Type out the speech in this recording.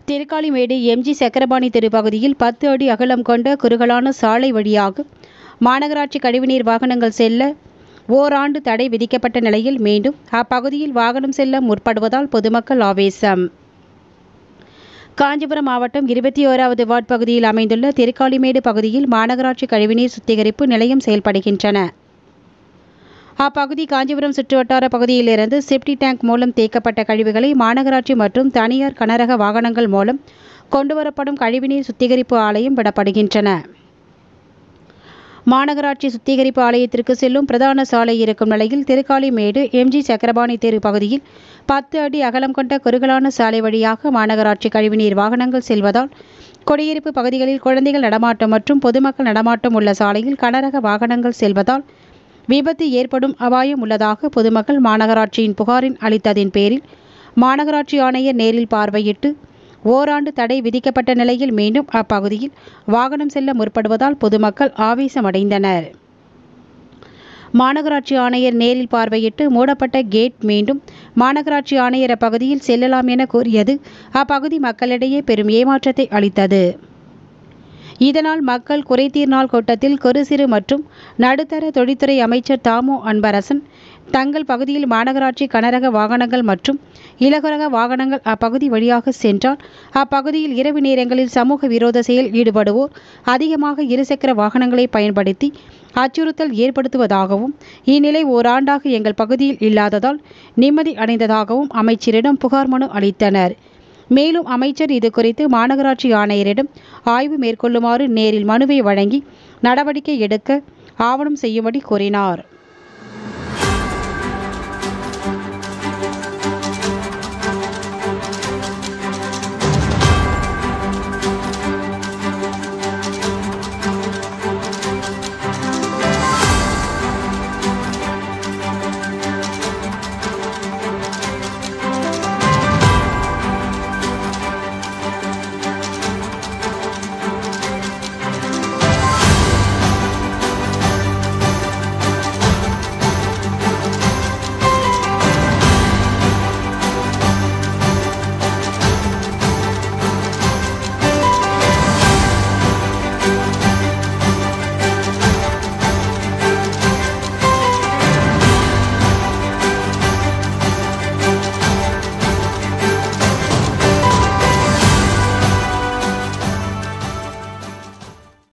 திருக்காலிமேடு MG Chakrapani தெரு பகுதியில் பத்து அடி அகலம் கொண்ட குறுகலான சாலை வழியாக மாநகராட்சி கழிவுநீர் வாகனங்கள் செல்ல ஓராண்டு தடை விதிக்கப்பட்ட நிலையில் மீண்டும் அப்பகுதியில் வாகனம் செல்ல முற்படுவதால் பொதுமக்கள் ஆவேசம் காஞ்சிபுரம் மாவட்டம் இருபத்தி ஓராவது வார்டு பகுதியில் அமைந்துள்ள திருக்காலிமேடு பகுதியில் மாநகராட்சி கழிவுநீர் சுத்திகரிப்பு நிலையம் செயல்படுகின்றன அப்பகுதி காஞ்சிபுரம் சுற்றுவட்டார பகுதியிலிருந்து செப்டி டேங்க் மூலம் தேக்கப்பட்ட கழிவுகளை மாநகராட்சி மற்றும் தனியார் கனரக வாகனங்கள் மூலம் கொண்டுவரப்படும் கழிவுநீர் சுத்திகரிப்பு ஆலயம் விடப்படுகின்றன மாநகராட்சி சுத்திகரிப்பு ஆலயத்திற்கு செல்லும் பிரதான சாலை இருக்கும் நிலையில் திருக்காலிமேடு எம்ஜி சக்கரபாணி தெரு பகுதியில் பத்து அடி அகலம் கொண்ட குறுகலான சாலை வழியாக மாநகராட்சி கழிவுநீர் வாகனங்கள் செல்வதால் குடியிருப்பு பகுதிகளில் குழந்தைகள் நடமாட்டம் மற்றும் பொதுமக்கள் நடமாட்டம் உள்ள சாலையில் கனரக வாகனங்கள் செல்வதால் விபத்து ஏற்படும் அபாயம் உள்ளதாக பொதுமக்கள் மாநகராட்சியின் புகாரின் அளித்ததின் பேரில் மாநகராட்சி ஆணையர் நேரில் பார்வையிட்டு ஓராண்டு தடை விதிக்கப்பட்ட நிலையில் மீண்டும் அப்பகுதியில் வாகனம் செல்ல முற்படுவதால் பொதுமக்கள் ஆவேசமடைந்தனர் மாநகராட்சி ஆணையர் நேரில் பார்வையிட்டு மூடப்பட்ட கேட் மீண்டும் மாநகராட்சி ஆணையர் அப்பகுதியில் செல்லலாம் என கூறியது அப்பகுதி மக்களிடையே பெரும் ஏமாற்றத்தை அளித்தது இதனால் மக்கள் குறைதீர் நாள் கூட்டத்தில் குறு சிறு மற்றும் நடுத்தர தொழில்துறை அமைச்சர் தாமோ அன்பரசன் தங்கள் பகுதியில் மாநகராட்சி கனரக வாகனங்கள் மற்றும் இலகுரக வாகனங்கள் அப்பகுதி வழியாக சென்றால் அப்பகுதியில் இரவு நேரங்களில் சமூக விரோத செயல் ஈடுபடுவோர் அதிகமாக இருசக்கர வாகனங்களை பயன்படுத்தி அச்சுறுத்தல் ஏற்படுத்துவதாகவும் இந்நிலை ஓராண்டாக எங்கள் பகுதியில் இல்லாததால் நிம்மதி அடைந்ததாகவும் அமைச்சரிடம் புகார் மனு அளித்தனர் மேலும் அமைச்சர் இது குறித்து மாநகராட்சி ஆணையரிடம் ஆய்வு மேற்கொள்ளுமாறு நேரில் மனுவை வழங்கி நடவடிக்கை எடுக்க ஆவணம் செய்யும்படி கூறினார்